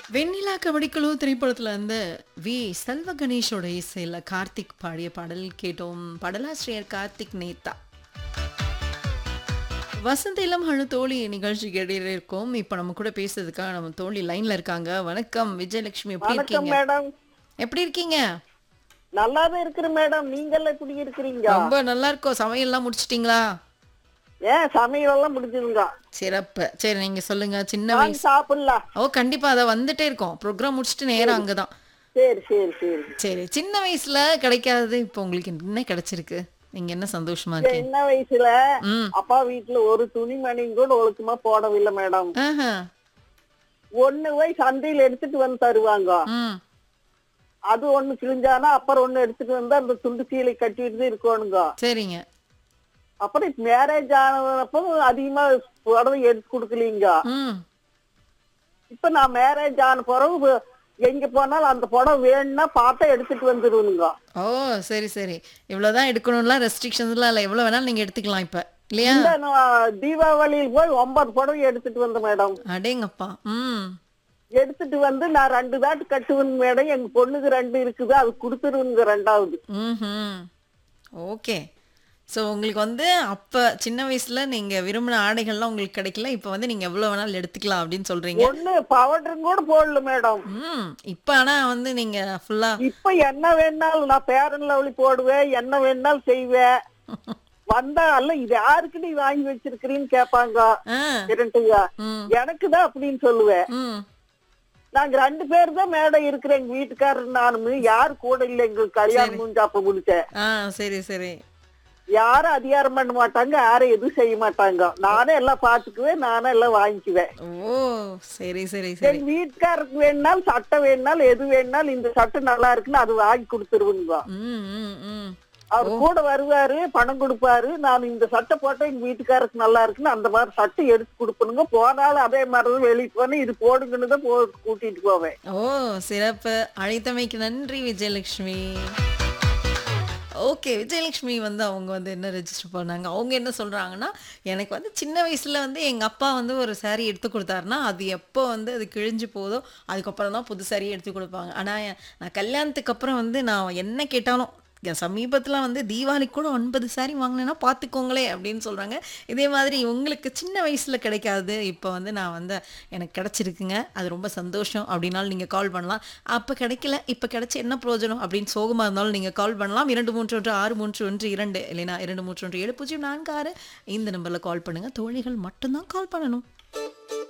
வெண்ணிலா கபடிக்குழு திரைப்படத்துல இருந்து வி செல்வ கணேஷோட இசையில கார்த்திக் பாடிய பாடல் கேட்டோம் பாடலாசிரியர் கார்த்திக் நேத்தா வசந்த இளம் அணு தோழி நிகழ்ச்சி கேட்டு இருக்கோம் இப்ப நம்ம கூட பேசுறதுக்காக நம்ம தோழி லைன்ல இருக்காங்க வணக்கம் விஜயலட்சுமி எப்படி வணக்கம் இருக்கீங்க மேடம் எப்படி இருக்கீங்க நல்லாவே இருக்கிற மேடம் நீங்கள எப்படி இருக்கிறீங்க ரொம்ப நல்லா இருக்கோம் சமையல்லாம் முடிச்சிட்டீங்களா ஏன் சமையல் எல்லாம் முடிஞ்சுதுங்க சிறப்பு சரி நீங்க சொல்லுங்க சின்ன வாங்கி வயசு சாப்பிடலாம் ஓ கண்டிப்பா அதை வந்துட்டே இருக்கோம் ப்ரோக்ராம் முடிச்சுட்டு நேரம் அங்கதான் சரி சரி சரி சரி சின்ன வயசுல கிடைக்காதது இப்போ உங்களுக்கு என்ன கிடைச்சிருக்கு நீங்க என்ன சந்தோஷமா இருக்கீங்க சின்ன வயசுல ம் அப்பா வீட்டுல ஒரு துணிமணி கூட ஒழுக்கமா போடவில்லை மேடம் ஆஹா ஒண்ணு போய் சந்தையில எடுத்துட்டு வந்து தருவாங்க ம் அது ஒண்ணு கிழிஞ்சானா அப்புறம் ஒண்ணு எடுத்துட்டு வந்து அந்த துண்டு சீலை கட்டிட்டு இருக்கணுங்க சரிங்க அப்புறம் மேரேஜ் ஆனப்போ அதிகமா புடவை எடுத்து கொடுக்கலீங்க ம் இப்ப நான் மேரேஜ் ஆன பிறகு எங்க போனாலும் அந்த புடவை வேணும்னா பார்த்தா எடுத்துட்டு வந்துருவனுங்க ஓ சரி சரி இவ்வளவுதான் எடுக்கணும்லாம் ரெஸ்ட்ரிக்ஷன்ஸ்லாம் இல்லை எவ்வளவு வேணாலும் நீங்க எடுத்துக்கலாம் இப்ப இல்லையா இந்த நான் தீபாவளியில் போய் ஒன்பது புடவை எடுத்துட்டு வந்தேன் மேடம் அடேங்கப்பா ம் எடுத்துட்டு வந்து நான் ரெண்டு தாட்டு கட்டுவேன் மேடம் எங்க பொண்ணுக்கு ரெண்டு இருக்குது அது கொடுத்துருவனுங்க ரெண்டாவது ம் ஓகே ஸோ உங்களுக்கு வந்து அப்போ சின்ன வயசுல நீங்க விரும்பின ஆடைகள்லாம் உங்களுக்கு கிடைக்கல இப்போ வந்து நீங்க எவ்வளவு வேணாலும் எடுத்துக்கலாம் அப்படின்னு சொல்றீங்க ஒண்ணு பவுடரும் கூட போடல மேடம் ம் இப்போ ஆனா வந்து நீங்க ஃபுல்லா இப்ப என்ன வேணாலும் நான் பேரன் லவ்லி போடுவேன் என்ன வேணாலும் செய்வேன் வந்தா அல்ல இது யாருக்கு நீ வாங்கி வச்சிருக்கிறீன்னு கேட்பாங்க ஆ இரண்டுங்க ம் எனக்கு தான் அப்படின்னு சொல்லுவேன் ம் நாங்க ரெண்டு பேர் தான் மேடம் இருக்கிறேன் எங்க வீட்டுக்காரர் நானும் யாரு கூட இல்ல எங்களுக்கு கல்யாணம் முடிஞ்சு அப்ப முடிச்சேன் ஆ சரி சரி யாரும் அதிகாரம் பண்ண மாட்டாங்க யாரும் எதுவும் செய்ய மாட்டாங்க நானே எல்லாம் பாத்துக்குவேன் நானே எல்லாம் வாங்கிக்குவேன் ஓ சரி சரி சரி எங்க வீட்டுக்காரருக்கு வேணுனாலும் சட்டை வேணுனாலும் எது வேணுனாலும் இந்த சட்டை நல்லா இருக்குன்னு அது வாங்கி கொடுத்துருவீங்க ம் ம் ம் அவர் கூட வருவாரு பணம் கொடுப்பாரு நான் இந்த சட்டை போட்டா எங்க வீட்டுக்காரருக்கு நல்லா இருக்குன்னு அந்த மாதிரி சட்டை எடுத்து கொடுப்பணுங்க போனாலும் அதே மாதிரி தான் வெளியே போனேன் இது போடுங்கன்னு தான் போ கூட்டிட்டு போவேன் ஓ சிறப்பு அழைத்தமைக்கு நன்றி விஜயலட்சுமி ஓகே விஜயலட்சுமி வந்து அவங்க வந்து என்ன ரெஜிஸ்டர் பண்ணாங்க அவங்க என்ன சொல்றாங்கன்னா எனக்கு வந்து சின்ன வயசுல வந்து எங்க அப்பா வந்து ஒரு saree எடுத்து கொடுத்தாருன்னா அது எப்போ வந்து அது கிழிஞ்சு போதோ அதுக்கப்புறம் தான் புது saree எடுத்து கொடுப்பாங்க ஆனா நான் கல்யாணத்துக்கு அப்புறம் வந்து நான் என்ன கேட்டாலும் சமீபத்தில் வந்து தீபாவளிக்கு கூட ஒன்பது saree வாங்கினேன்னா பார்த்துக்கோங்களே அப்படின்னு சொல்கிறாங்க இதே மாதிரி உங்களுக்கு சின்ன வயசில் கிடைக்காது இப்போ வந்து நான் வந்து எனக்கு கிடச்சிருக்குங்க அது ரொம்ப சந்தோஷம் அப்படின்னாலும் நீங்கள் கால் பண்ணலாம் அப்போ கிடைக்கல இப்போ கிடைச்ச என்ன பிரயோஜனம் அப்படின்னு சோகமாக இருந்தாலும் நீங்கள் கால் பண்ணலாம் இரண்டு மூன்று ஒன்று ஆறு மூன்று ஒன்று இரண்டு இல்லைனா இரண்டு மூன்று ஒன்று ஏழு பூஜ்ஜியம் நான்கு ஆறு இந்த நம்பரில் கால் பண்ணுங்கள் தோழிகள் மட்டும்தான் கால் பண்ணணும்